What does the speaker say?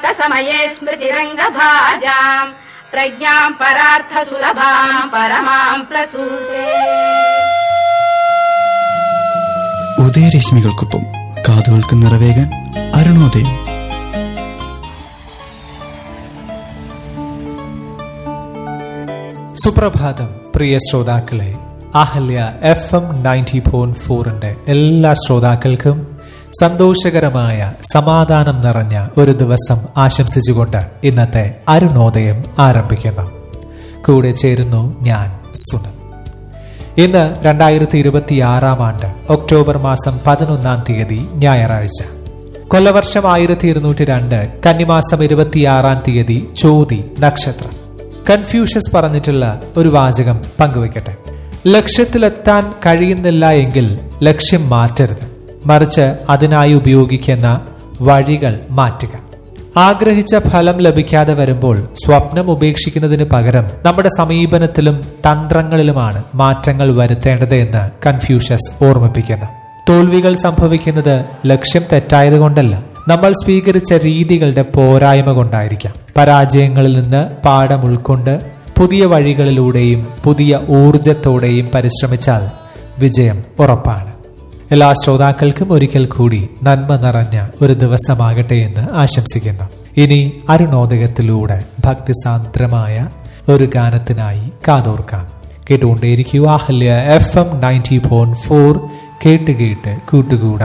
प्रभातसमये स्मृतिरङ्गभाजाम् प्रज्ञाम् परार्थसुलभाम् परमाम् प्रसूते ഉദയരശ്മികൾക്കൊപ്പം കാതുകൾക്ക് നിറവേകാൻ അരുണോദയം സുപ്രഭാതം പ്രിയ ശ്രോതാക്കളെ Ahalya F M ninety point ഫോറിന്റെ എല്ലാ ശ്രോതാക്കൾക്കും സന്തോഷകരമായ സമാധാനം നിറഞ്ഞ ഒരു ദിവസം ആശംസിച്ചുകൊണ്ട് ഇന്നത്തെ അരുണോദയം ആരംഭിക്കുന്നു കൂടെ ചേരുന്നു ഞാൻ സുനൽ ഇന്ന് രണ്ടായിരത്തി ഇരുപത്തി ആറാം ആണ്ട് ഒക്ടോബർ മാസം പതിനൊന്നാം തീയതി ഞായറാഴ്ച കൊല്ലവർഷം ആയിരത്തി ഇരുന്നൂറ്റി രണ്ട് കന്നിമാസം ഇരുപത്തിയാറാം തീയതി ചോതി നക്ഷത്രം കൺഫ്യൂഷ്യസ് പറഞ്ഞിട്ടുള്ള ഒരു വാചകം പങ്കുവെക്കട്ടെ ലക്ഷ്യത്തിലെത്താൻ കഴിയുന്നില്ല എങ്കിൽ ലക്ഷ്യം മാറ്റരുത് മറിച്ച് അതിനായി ഉപയോഗിക്കുന്ന വഴികൾ മാറ്റുക ആഗ്രഹിച്ച ഫലം ലഭിക്കാതെ വരുമ്പോൾ സ്വപ്നം ഉപേക്ഷിക്കുന്നതിന് പകരം നമ്മുടെ സമീപനത്തിലും തന്ത്രങ്ങളിലുമാണ് മാറ്റങ്ങൾ വരുത്തേണ്ടത് എന്ന് കൺഫ്യൂഷ്യസ് ഓർമ്മിപ്പിക്കുന്നു തോൽവികൾ സംഭവിക്കുന്നത് ലക്ഷ്യം തെറ്റായതുകൊണ്ടല്ല നമ്മൾ സ്വീകരിച്ച രീതികളുടെ പോരായ്മ കൊണ്ടായിരിക്കാം പരാജയങ്ങളിൽ നിന്ന് പാഠം ഉൾക്കൊണ്ട് പുതിയ വഴികളിലൂടെയും പുതിയ ഊർജത്തോടെയും പരിശ്രമിച്ചാൽ വിജയം ഉറപ്പാണ് എല്ലാ ശ്രോതാക്കൾക്കും ഒരിക്കൽ കൂടി നന്മ നിറഞ്ഞ ഒരു ദിവസമാകട്ടെ എന്ന് ആശംസിക്കുന്നു ഇനി അരുണോദയത്തിലൂടെ ഭക്തിസാന്ദ്രമായ ഒരു ഗാനത്തിനായി കാതോർക്കാം കേട്ടുകൊണ്ടേയിരിക്കുക Ahalya F M ninety point four കേട്ട് കേട്ട് കൂട്ടുകൂടാം